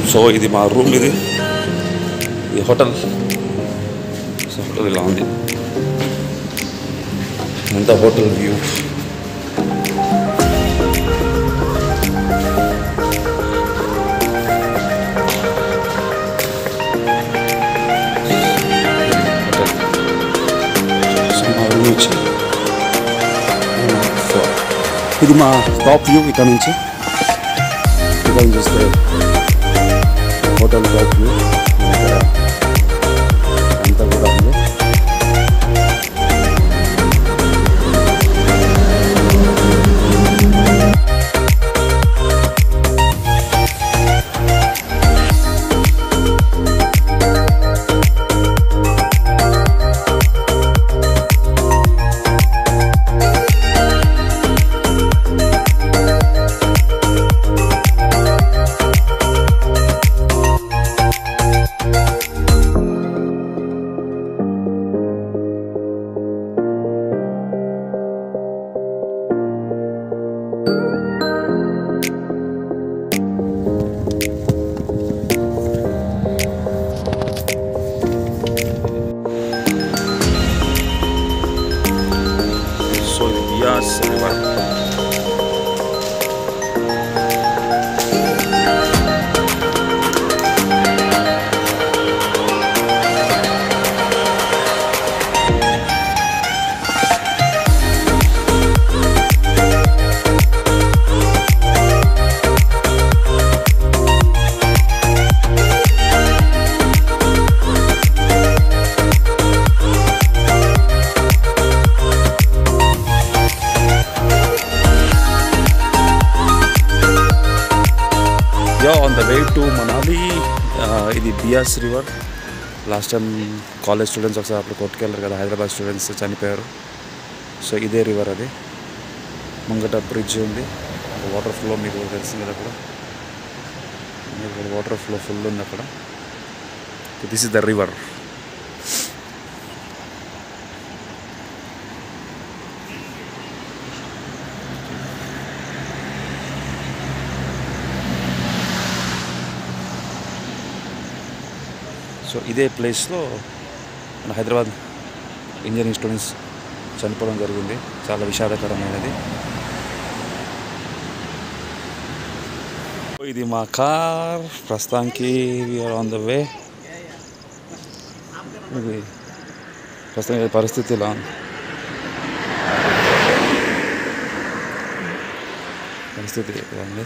so ఇది మా room ఇది ఇది హోటల్ సో హోటల్ ఇలా ఉంది ఎంత హోటల్ వ్యూ సో మా రూమ్ వచ్చి సో ఇది మా టాప్ వ్యూ ఇక్కడ నుంచి ఇక్కడ చూస్తే హోటల్ టాప్ వ్యూ ఇక్కడ అంతా కూడా ఉంది సో ఇది Beas river ya on the way to Manali ఇది Beas river last time college students ఒకసారి అప్పుడు కొట్టుకెళ్ళారు కదా హైదరాబాద్ స్టూడెంట్స్ చనిపోయారు సో ఇదే రివర్ అది ముంగట బ్రిడ్జ్ ఉంది వాటర్ ఫ్లో మీకు తెలిసింది కదా అక్కడ మీకు వాటర్ ఫ్లో ఫుల్ ఉంది అక్కడ this is the river so ఇదే ప్లేస్లో మన హైదరాబాద్ ఇంజనీరింగ్ స్టూడెంట్స్ చనిపోవడం జరిగింది చాలా విషాదకరమైనది ఇది మా కార్ ప్రస్తుతానికి వీఆర్ ఆన్ ద వే ఇది ప్రస్తుతానికి పరిస్థితి ఇలా ఉంది పరిస్థితి ఇలా ఉంది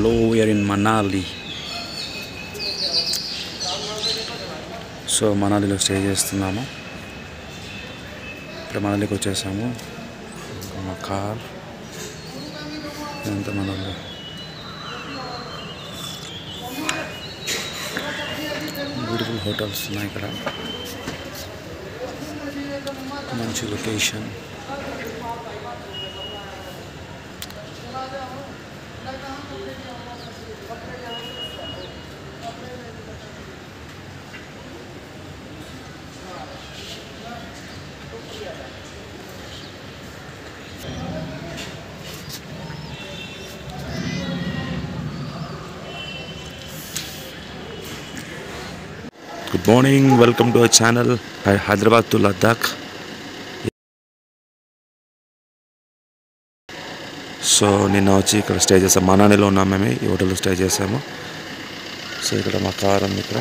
hello we are in Manali so మనాలిలో స్టే చేస్తున్నాము ఇప్పుడు మనాలికి వచ్చేసాము ఇంకా మా కార్ ఇదంతా మనాలి బ్యూటిఫుల్ హోటల్స్ ఉన్నాయి ఇక్కడ మంచి location good morning welcome to our channel Hyderabad to Ladakh so నిన్న వచ్చి ఇక్కడ స్టే చేసాం మనాలిలో ఉన్నాం మేము ఈ హోటల్లో స్టే చేసాము సో ఇక్కడ మా కార్ ఉంది ఇక్కడ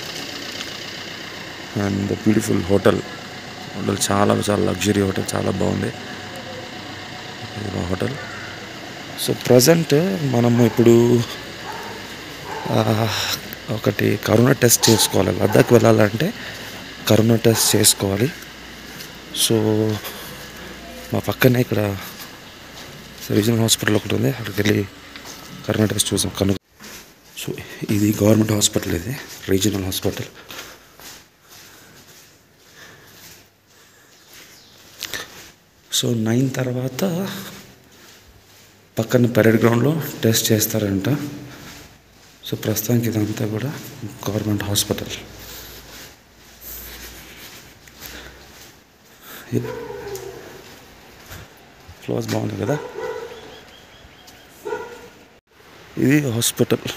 అండ్ బ్యూటిఫుల్ హోటల్ హోటల్ చాలా చాలా లగ్జరీ హోటల్ చాలా బాగుంది ఇది మా హోటల్ సో ప్రజెంట్ మనము ఇప్పుడు ఆ, ఒకటి కరోనా టెస్ట్ చేసుకోవాలి లద్దాఖ్ వెళ్ళాలంటే కరోనా టెస్ట్ చేసుకోవాలి సో మా పక్కనే ఇక్కడ రీజనల్ హాస్పిటల్ ఒకటి ఉంది అక్కడికి వెళ్ళి కరోనా టెస్ట్ చూసాం కను సో ఇది గవర్నమెంట్ హాస్పిటల్ ఇది రీజనల్ హాస్పిటల్ సో నైన్ తర్వాత పక్కన పెరేడ్ గ్రౌండ్లో టెస్ట్ చేస్తారంట సో ప్రస్తుతానికి ఇదంతా కూడా గవర్నమెంట్ హాస్పిటల్ ఫ్లోర్స్ బాగుంది కదా ఇది హాస్పిటల్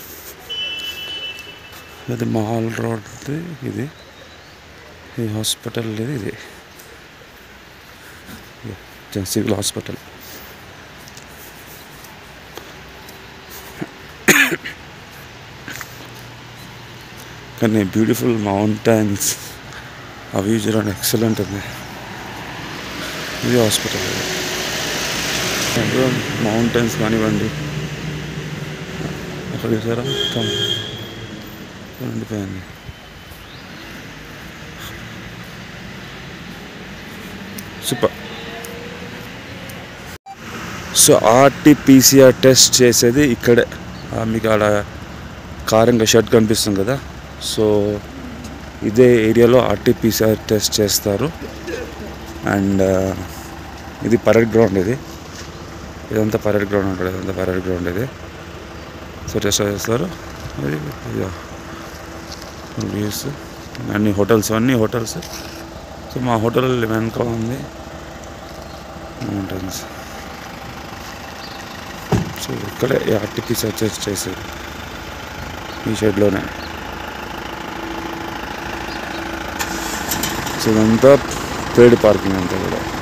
ఇది మాల్ రోడ్ ఇది ఈ హాస్పిటల్ ఇది ఇది సివిల్ హాస్పిటల్ కానీ బ్యూటిఫుల్ మౌంటైన్స్ ఆ వ్యూ చూడండి ఎక్సలెంట్ ఉంది ఇది హాస్పిటల్ మౌంటైన్స్ కానివ్వండి అక్కడ చూసారా మొత్తం ఉండిపోయింది సూపర్ సో ఆర్టీపీసీఆర్ టెస్ట్ చేసేది ఇక్కడే ఆ, మీకు ఆడ కార్ ఇంకా షర్ట్ కనిపిస్తుంది కదా సో ఇదే ఏరియాలో ఆర్టీపీసీఆర్ టెస్ట్ చేస్తారు అండ్ ఇది పరేడ్ గ్రౌండ్ ఇది ఇదంతా పరేడ్ గ్రౌండ్ ఉంటుంది ఇదంతా పరేడ్ గ్రౌండ్ ఇది సో టెస్ట్ చేస్తారు ఇది వ్యూస్ అన్ని హోటల్స్ అన్ని హోటల్స్ సో మా హోటల్ వెనక ఉంది మౌంటైన్స్ సో ఇక్కడే ఆర్టీపీసీఆర్ టెస్ట్ చేసేది ఈ షెడ్లోనే సో ఇదంతా పేడ్ పార్కింగ్ అంతా కూడా